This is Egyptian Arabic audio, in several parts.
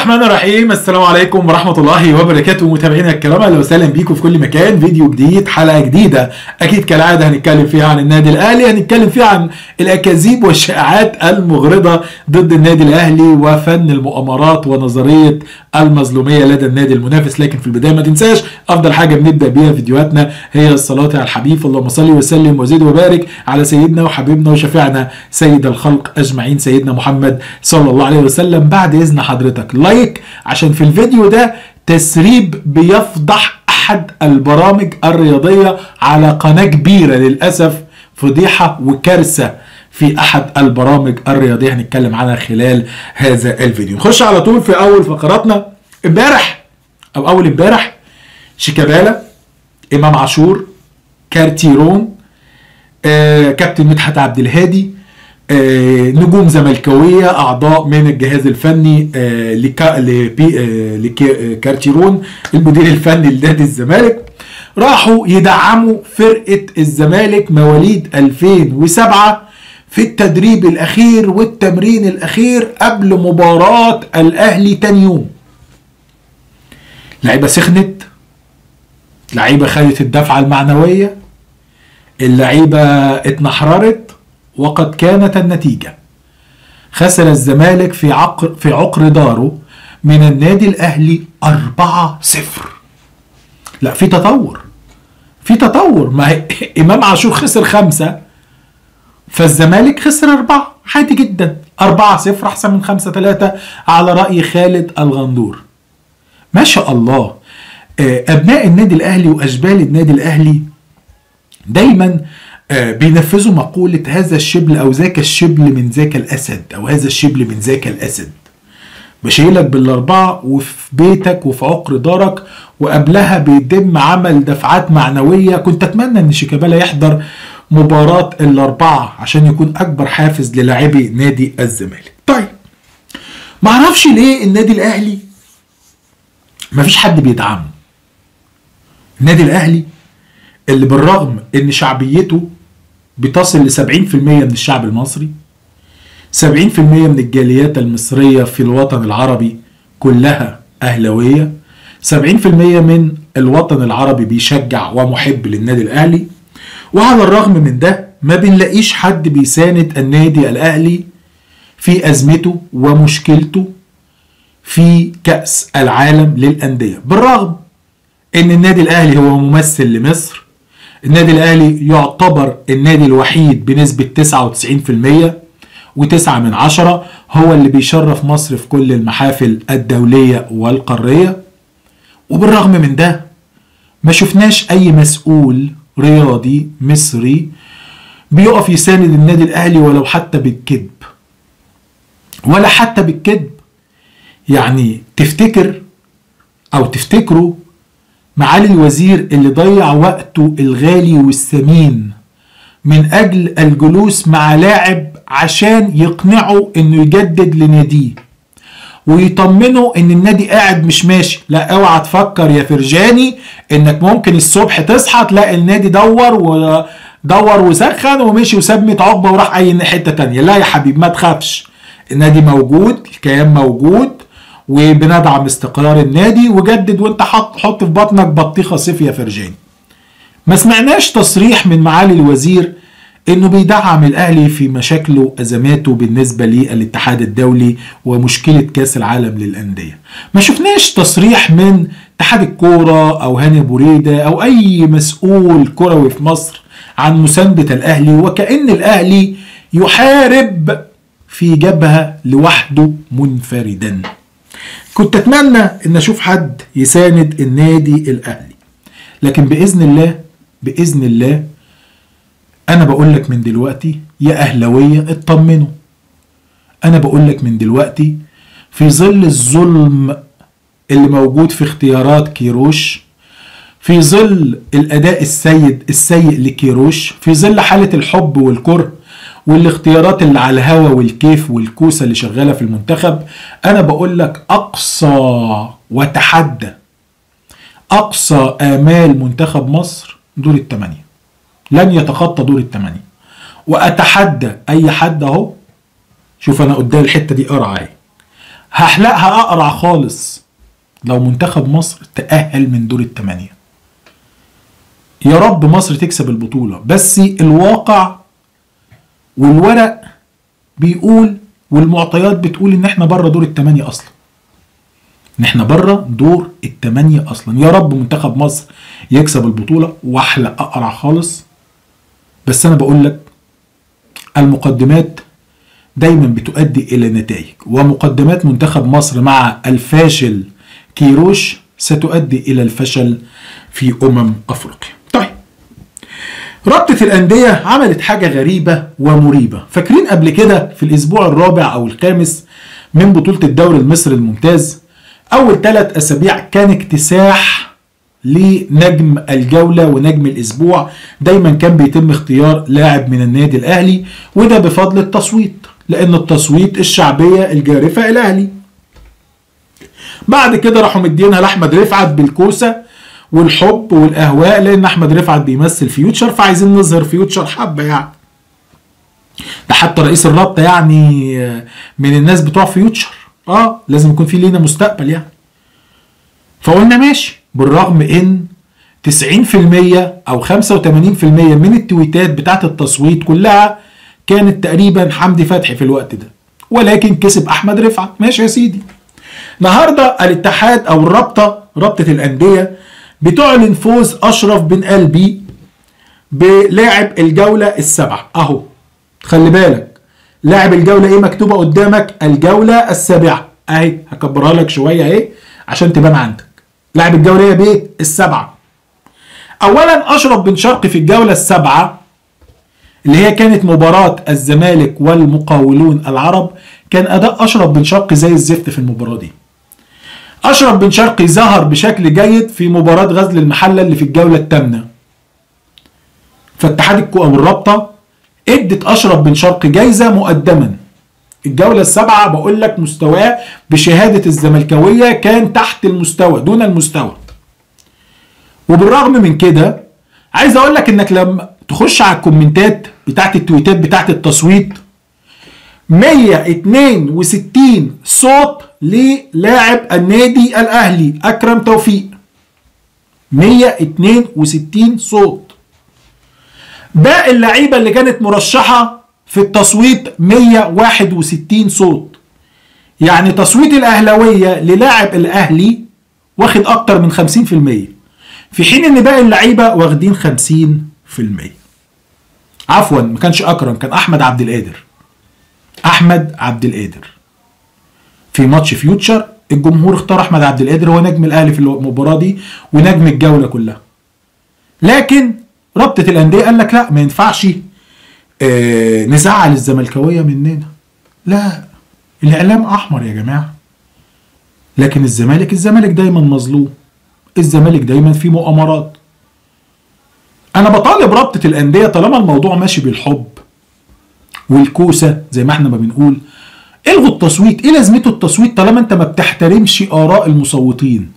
الرحمن الرحيم السلام عليكم ورحمة الله وبركاته متابعينا الكرام اهلا وسهلا بيكم في كل مكان فيديو جديد حلقة جديدة اكيد كالعادة هنتكلم فيها عن النادي الاهلي هنتكلم فيها عن الاكاذيب والشائعات المغرضة ضد النادي الاهلي وفن المؤامرات ونظرية المظلومية لدى النادي المنافس لكن في البداية ما تنساش افضل حاجة بنبدأ بيها فيديوهاتنا هي الصلاة على الحبيب اللهم صل وسلم وزد وبارك على سيدنا وحبيبنا وشفيعنا سيد الخلق اجمعين سيدنا محمد صلى الله عليه وسلم بعد اذن حضرتك لايك عشان في الفيديو ده تسريب بيفضح احد البرامج الرياضيه على قناه كبيره للاسف فضيحه وكارثه في احد البرامج الرياضيه هنتكلم عنها خلال هذا الفيديو نخش على طول في اول فقراتنا امبارح او اول امبارح شيكابالا امام عاشور كارتيرون آه، كابتن مدحت عبد الهادي آه، نجوم زملكاويه اعضاء من الجهاز الفني آه، لكا- لبي- آه، لكارتيرون المدير الفني لنادي الزمالك راحوا يدعموا فرقه الزمالك مواليد 2007 في التدريب الاخير والتمرين الاخير قبل مباراه الاهلي تاني يوم لعيبه سخنت لعيبه خدت الدفعه المعنويه اللعيبه اتنحررت وقد كانت النتيجه خسر الزمالك في عقر في عقر داره من النادي الاهلي 4-0 لا في تطور في تطور ما هي امام عاشور خسر خمسة فالزمالك خسر أربعة عادي جدا أربعة صفر أحسن من خمسة ثلاثة على رأي خالد الغندور ما شاء الله آه، أبناء النادي الأهلي وأشبال النادي الأهلي دايما آه، بينفذوا مقولة هذا الشبل أو ذاك الشبل من ذاك الأسد أو هذا الشبل من ذاك الأسد بشيلك بالأربعة وفي بيتك وفي عقر دارك وقبلها بيتم عمل دفعات معنوية كنت أتمنى إن شيكابالا يحضر مباراة الأربعة عشان يكون أكبر حافز للاعبي نادي الزمالك طيب معرفش ليه النادي الأهلي مفيش حد بيدعمه النادي الأهلي اللي بالرغم ان شعبيته بتصل ل 70% من الشعب المصري 70% من الجاليات المصرية في الوطن العربي كلها أهلوية 70% من الوطن العربي بيشجع ومحب للنادي الأهلي وعلى الرغم من ده ما بنلاقيش حد بيساند النادي الأهلي في أزمته ومشكلته في كأس العالم للأندية بالرغم ان النادي الاهلي هو ممثل لمصر النادي الاهلي يعتبر النادي الوحيد بنسبة 99% وتسعة من عشرة هو اللي بيشرف مصر في كل المحافل الدولية والقارية وبالرغم من ده ما شفناش اي مسؤول رياضي مصري بيقف يساند النادي الاهلي ولو حتى بالكذب ولا حتى بالكذب يعني تفتكر او تفتكروا معالي الوزير اللي ضيع وقته الغالي والثمين من اجل الجلوس مع لاعب عشان يقنعه انه يجدد لناديه ويطمنه ان النادي قاعد مش ماشي لا اوعى تفكر يا فرجاني انك ممكن الصبح تصحى تلاقي النادي دور ودور وسخن ومشي وساب 100 عقبه وراح اي حته تانية لا يا حبيبي ما تخافش النادي موجود الكيان موجود وبندعم استقرار النادي وجدد وانت حط حط في بطنك بطيخه صيف يا فرجاني ما سمعناش تصريح من معالي الوزير انه بيدعم الاهلي في مشاكله ازماته بالنسبه للاتحاد الدولي ومشكله كاس العالم للانديه ما شفناش تصريح من اتحاد الكوره او هاني بريده او اي مسؤول كروي في مصر عن مسانده الاهلي وكان الاهلي يحارب في جبهه لوحده منفردا كنت اتمنى ان اشوف حد يساند النادي الاهلي لكن باذن الله باذن الله انا بقول لك من دلوقتي يا اهلاويه اطمنوا انا بقول لك من دلوقتي في ظل الظلم اللي موجود في اختيارات كيروش في ظل الاداء السيد السيء لكيروش في ظل حاله الحب والكره والاختيارات اللي على الهوا والكيف والكوسه اللي شغاله في المنتخب انا بقول لك اقصى وتحدى اقصى امال منتخب مصر دور الثمانيه لن يتخطى دور الثمانيه واتحدى اي حد اهو شوف انا قدام الحته دي قرعه اهي هحلقها اقرع خالص لو منتخب مصر تأهل من دور الثمانية يا رب مصر تكسب البطولة بس الواقع والورق بيقول والمعطيات بتقول ان احنا بره دور الثمانية اصلا ان احنا بره دور الثمانية اصلا يا رب منتخب مصر يكسب البطولة واحلق اقرع خالص بس انا بقول لك المقدمات دايما بتؤدي الى نتائج ومقدمات منتخب مصر مع الفاشل كيروش ستؤدي الى الفشل في امم افريقيا طيب رابطة الأندية عملت حاجة غريبة ومريبة فاكرين قبل كده في الأسبوع الرابع أو الخامس من بطولة الدوري المصري الممتاز أول ثلاث أسابيع كان اكتساح لنجم الجولة ونجم الأسبوع دايما كان بيتم اختيار لاعب من النادي الأهلي وده بفضل التصويت لأن التصويت الشعبية الجارفة الأهلي بعد كده راحوا مدينها لأحمد رفعت بالكوسة والحب والأهواء لأن أحمد رفعت بيمثل فيوتشر فعايزين نظهر فيوتشر حبة يعني ده حتى رئيس الرابطة يعني من الناس بتوع فيوتشر اه لازم يكون في لينا مستقبل يعني فقلنا ماشي بالرغم ان 90% او 85% من التويتات بتاعت التصويت كلها كانت تقريبا حمدي فتحي في الوقت ده ولكن كسب احمد رفعت ماشي يا سيدي النهارده الاتحاد او الرابطه رابطه الانديه بتعلن فوز اشرف بن قلبي بلاعب الجوله السبعه اهو خلي بالك لاعب الجوله ايه مكتوبه قدامك الجوله السابعه اهي هكبرها لك شويه اهي عشان تبان عندك لاعب الجوله ايه بايه السبعه اولا اشرف بن شرقي في الجوله السابعه اللي هي كانت مباراة الزمالك والمقاولون العرب كان أداء أشرف بن شرقي زي الزفت في المباراة دي أشرف بن شرقي ظهر بشكل جيد في مباراة غزل المحلة اللي في الجولة الثامنة فاتحاد الكو أو الرابطة ادت أشرف بن شرقي جايزة مقدما الجولة السابعة بقول لك مستواه بشهادة الزملكاوية كان تحت المستوى دون المستوى وبالرغم من كده عايز اقول لك انك لما تخش على الكومنتات بتاعت التويتات بتاعت التصويت 162 صوت للاعب النادي الاهلي اكرم توفيق 162 صوت باقي اللعيبه اللي كانت مرشحه في التصويت 161 صوت يعني تصويت الاهلاويه للاعب الاهلي واخد اكتر من 50% في حين ان باقي اللعيبه واخدين 50% عفوا ما كانش اكرم كان احمد عبد القادر احمد عبد القادر في ماتش فيوتشر الجمهور اختار احمد عبد القادر هو نجم الاهلي في المباراه دي ونجم الجوله كلها لكن رابطه الانديه قال لك لا ما ينفعش آه نزعل الزملكاويه مننا لا الاعلام احمر يا جماعه لكن الزمالك الزمالك دايما مظلوم الزمالك دايما في مؤامرات انا بطالب رابطه الانديه طالما الموضوع ماشي بالحب والكوسه زي ما احنا ما بنقول الغوا التصويت ايه لازمته التصويت طالما انت ما بتحترمش اراء المصوتين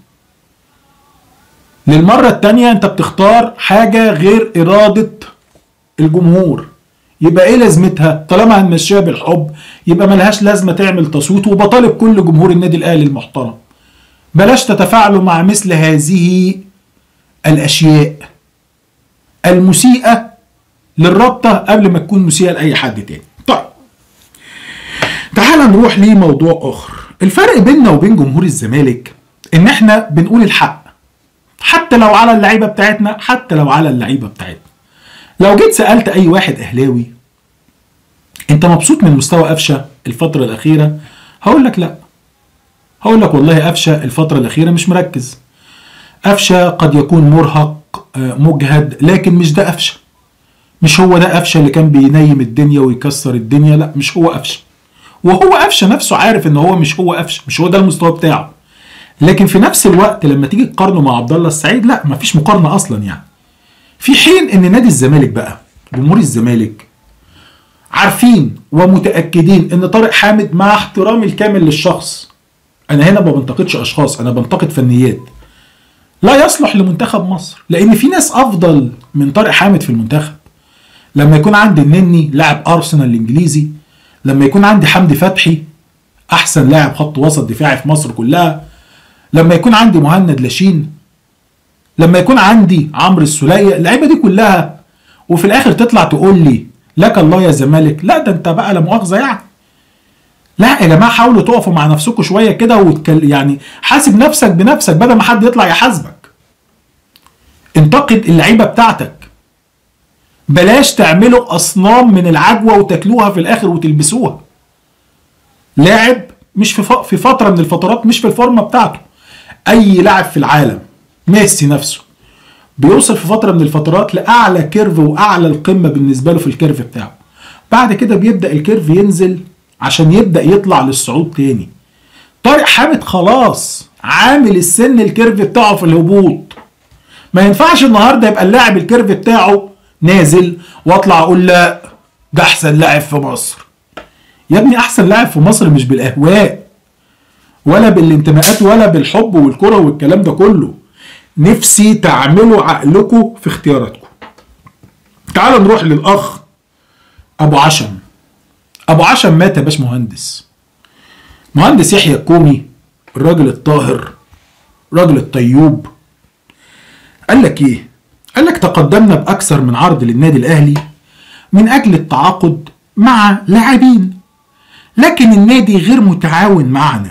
للمره التانية انت بتختار حاجه غير اراده الجمهور يبقى ايه لازمتها طالما هنمشيها بالحب يبقى ملهاش لازمه تعمل تصويت وبطالب كل جمهور النادي الاهلي المحترم بلاش تتفاعلوا مع مثل هذه الاشياء المسيئه للرابطه قبل ما تكون مسيئه لاي حد تاني. طيب تعال نروح لموضوع اخر. الفرق بيننا وبين جمهور الزمالك ان احنا بنقول الحق حتى لو على اللعيبه بتاعتنا حتى لو على اللعيبه بتاعتنا. لو جيت سالت اي واحد اهلاوي انت مبسوط من مستوى قفشه الفتره الاخيره؟ هقول لك لا. هقول لك والله قفشه الفتره الاخيره مش مركز. قفشه قد يكون مرهق مجهد لكن مش ده قفشه مش هو ده قفشه اللي كان بينيم الدنيا ويكسر الدنيا لا مش هو قفشه وهو قفشه نفسه عارف ان هو مش هو قفشه مش هو ده المستوى بتاعه لكن في نفس الوقت لما تيجي تقارنه مع عبد الله السعيد لا مفيش مقارنه اصلا يعني في حين ان نادي الزمالك بقى جمهور الزمالك عارفين ومتاكدين ان طارق حامد مع احترامي الكامل للشخص انا هنا ما بنتقدش اشخاص انا بنتقد فنيات لا يصلح لمنتخب مصر لان في ناس افضل من طارق حامد في المنتخب لما يكون عندي النني لاعب ارسنال الانجليزي لما يكون عندي حمدي فتحي احسن لاعب خط وسط دفاعي في مصر كلها لما يكون عندي مهند لاشين لما يكون عندي عمرو السوليه اللعيبه دي كلها وفي الاخر تطلع تقول لي لك الله يا زمالك لا ده انت بقى لا مؤاخذه يعني لا يا جماعه حاولوا تقفوا مع نفسكم شويه كده وتكل يعني حاسب نفسك بنفسك بدل ما حد يطلع يحاسبك انتقد اللعيبه بتاعتك بلاش تعملوا اصنام من العجوه وتاكلوها في الاخر وتلبسوها لاعب مش في في فتره من الفترات مش في الفورمه بتاعته اي لاعب في العالم ميسي نفسه بيوصل في فتره من الفترات لاعلى كيرف واعلى القمه بالنسبه له في الكيرف بتاعه بعد كده بيبدا الكيرف ينزل عشان يبدا يطلع للصعود تاني طارق حامد خلاص عامل السن الكيرف بتاعه في الهبوط ما ينفعش النهارده يبقى اللاعب الكيرف بتاعه نازل واطلع اقول لا ده احسن لاعب في مصر يا ابني احسن لاعب في مصر مش بالاهواء ولا بالانتماءات ولا بالحب والكره والكلام ده كله نفسي تعملوا عقلكم في اختياراتكم تعالوا نروح للاخ ابو عشم ابو عشم مات يا باش مهندس مهندس يحيى الكومي الراجل الطاهر الراجل الطيوب قال لك ايه قال لك تقدمنا باكثر من عرض للنادي الاهلي من اجل التعاقد مع لاعبين لكن النادي غير متعاون معنا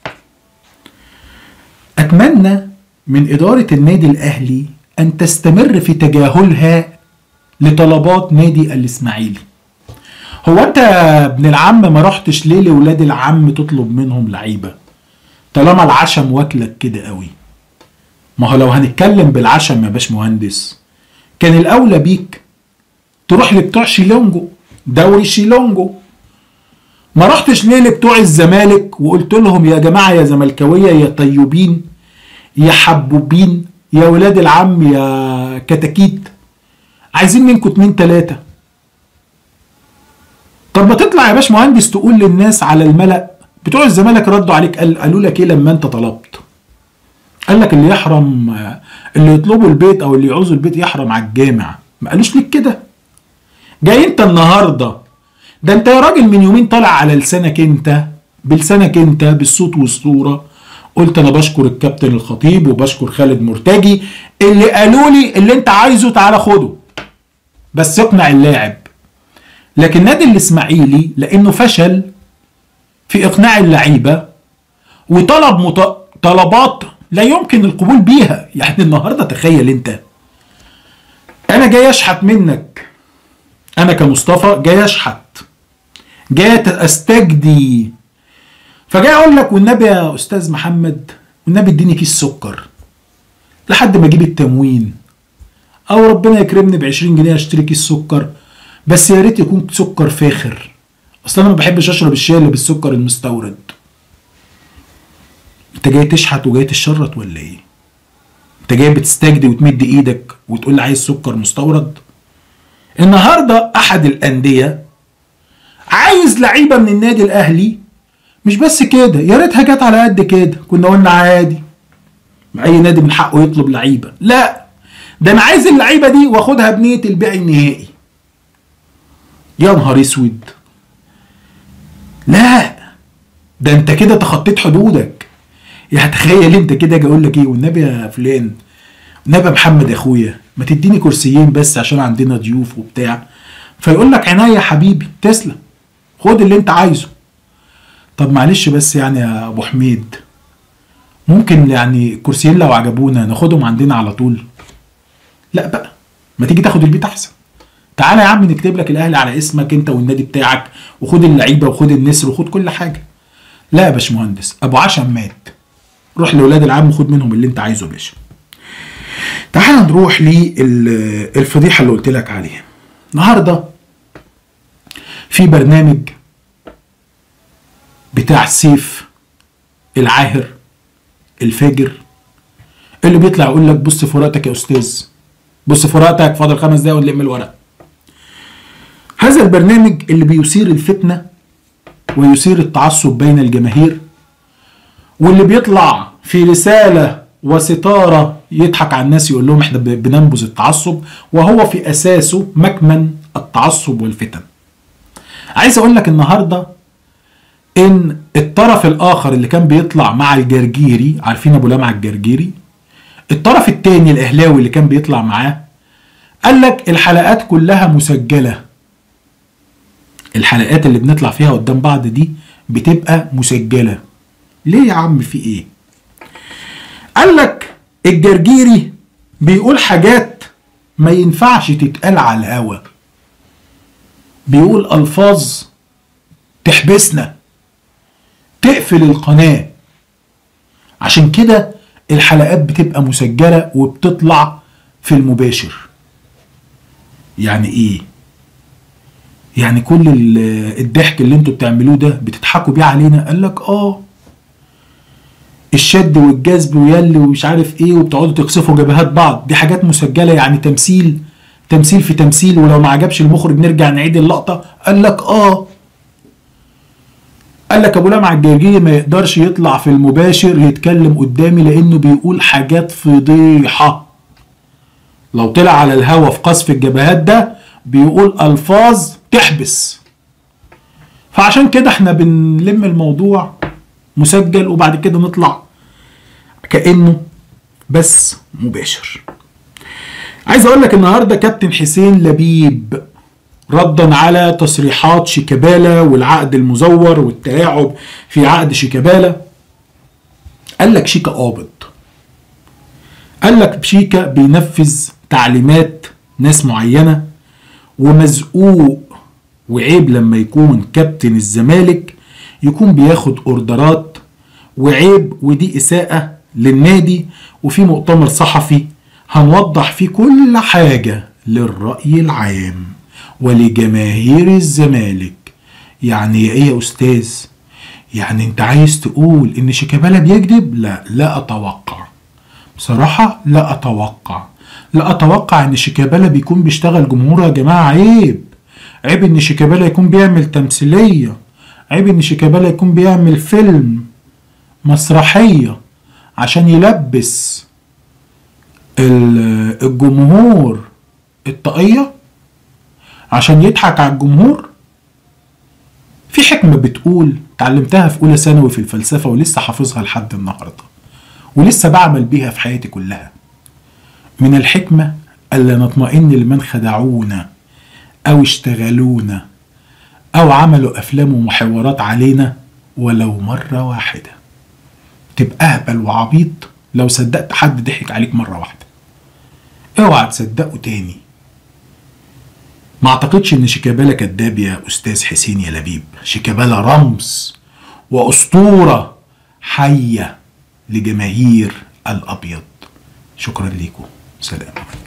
اتمنى من اداره النادي الاهلي ان تستمر في تجاهلها لطلبات نادي الاسماعيلي هو انت يا ابن العم ما رحتش ليه لولاد العم تطلب منهم لعيبه طالما العشم واكلك كده قوي ما هو لو هنتكلم بالعشم يا باش مهندس كان الاولى بيك تروح لبتوع شيلونجو دوري شيلونجو ما رحتش ليه لبتوع الزمالك وقلت لهم يا جماعه يا زملكاويه يا طيوبين يا حبوبين يا ولاد العم يا كتاكيت عايزين منكم اتنين تلاته طب ما تطلع يا باش مهندس تقول للناس على الملأ بتوع الزمالك ردوا عليك قال قالوا لك ايه لما انت طلبت قال لك اللي يحرم اللي يطلبوا البيت او اللي يعوزوا البيت يحرم على الجامع ما قالوش ليك كده جاي انت النهارده ده انت يا راجل من يومين طالع على لسانك انت بلسانك انت بالصوت والصوره قلت انا بشكر الكابتن الخطيب وبشكر خالد مرتجي اللي قالوا لي اللي انت عايزه تعالى خده بس اقنع اللاعب لكن نادي الاسماعيلي لانه فشل في اقناع اللعيبه وطلب مط... طلبات لا يمكن القبول بيها يعني النهارده تخيل انت انا جاي اشحت منك انا كمصطفى جاي اشحت جاي استجدي فجاي اقول لك والنبي يا استاذ محمد والنبي اديني كيس سكر لحد ما اجيب التموين او ربنا يكرمني ب 20 جنيه اشتري كيس سكر بس يا ريت يكون سكر فاخر اصل انا ما بحبش اشرب الشاي اللي بالسكر المستورد انت جاي تشحت وجاي تشرط ولا ايه انت جاي بتستجدي وتمد ايدك وتقول لي عايز سكر مستورد النهارده احد الانديه عايز لعيبه من النادي الاهلي مش بس كده يا ريتها جت على قد كده كنا قلنا عادي اي نادي من حقه يطلب لعيبه لا ده انا عايز اللعيبه دي واخدها بنيه البيع النهائي يا نهار اسود لا ده انت كده تخطيت حدودك يا تخيل انت كده اجي اقول لك ايه والنبي يا فلان والنبي يا محمد يا اخويا ما تديني كرسيين بس عشان عندنا ضيوف وبتاع فيقول لك عينيا يا حبيبي تسلم خد اللي انت عايزه طب معلش بس يعني يا ابو حميد ممكن يعني كرسيين لو عجبونا ناخدهم عندنا على طول لا بقى ما تيجي تاخد البيت احسن تعالى يا عم نكتب لك الاهلي على اسمك انت والنادي بتاعك وخد اللعيبه وخد النسر وخد كل حاجه لا يا باشمهندس ابو عشم مات روح لاولاد العم وخد منهم اللي انت عايزه يا باشا تعال نروح للفضيحه اللي قلت لك عليها النهارده في برنامج بتاع سيف العاهر الفاجر اللي بيطلع يقول لك بص في ورقتك يا استاذ بص في ورقتك فاضل خمس دقايق ونلم الورق هذا البرنامج اللي بيثير الفتنه ويثير التعصب بين الجماهير واللي بيطلع في رساله وستاره يضحك على الناس يقول لهم احنا بننبذ التعصب وهو في اساسه مكمن التعصب والفتن عايز اقول لك النهارده ان الطرف الاخر اللي كان بيطلع مع الجرجيري عارفين ابو لمعه الجرجيري الطرف التاني الاهلاوي اللي كان بيطلع معاه قال لك الحلقات كلها مسجله الحلقات اللي بنطلع فيها قدام بعض دي بتبقى مسجله ليه يا عم في ايه قال لك الجرجيري بيقول حاجات ما ينفعش تتقال على الهوا بيقول الفاظ تحبسنا تقفل القناه عشان كده الحلقات بتبقى مسجله وبتطلع في المباشر يعني ايه يعني كل ال- الضحك اللي انتوا بتعملوه ده بتضحكوا بيه علينا قال لك اه الشد والجذب ويلي ومش عارف ايه وبتقعدوا تقصفوا جبهات بعض دي حاجات مسجله يعني تمثيل تمثيل في تمثيل ولو ما عجبش المخرج نرجع نعيد اللقطه قال لك اه قال لك ابو لمع الجرجيري ما يقدرش يطلع في المباشر يتكلم قدامي لانه بيقول حاجات فضيحه لو طلع على الهوا في قصف الجبهات ده بيقول الفاظ تحبس فعشان كده احنا بنلم الموضوع مسجل وبعد كده نطلع كانه بس مباشر عايز اقول لك النهارده كابتن حسين لبيب ردا على تصريحات شيكابالا والعقد المزور والتلاعب في عقد شيكابالا قال لك شيكا قابض قال لك شيكا بينفذ تعليمات ناس معينه ومزقوق وعيب لما يكون كابتن الزمالك يكون بياخد اوردرات وعيب ودي اساءه للنادي وفي مؤتمر صحفي هنوضح فيه كل حاجه للراي العام ولجماهير الزمالك يعني ايه يا استاذ يعني انت عايز تقول ان شيكابالا بيكذب لا لا اتوقع بصراحة لا أتوقع لا أتوقع إن شيكابالا بيكون بيشتغل جمهور يا جماعة عيب عيب إن شيكابالا يكون بيعمل تمثيلية عيب إن شيكابالا يكون بيعمل فيلم مسرحية عشان يلبس ال- الجمهور الطاقية عشان يضحك على الجمهور في حكمة بتقول اتعلمتها في أولى ثانوي في الفلسفة ولسه حافظها لحد النهارده ولسه بعمل بيها في حياتي كلها من الحكمة ألا نطمئن لمن خدعونا أو اشتغلونا أو عملوا أفلام ومحاورات علينا ولو مرة واحدة تبقى أهبل وعبيط لو صدقت حد ضحك عليك مرة واحدة اوعى تصدقه تاني ما اعتقدش ان شيكابالا كداب يا استاذ حسين يا لبيب شيكابالا رمز واسطوره حيه لجماهير الابيض شكرا ليكم سلام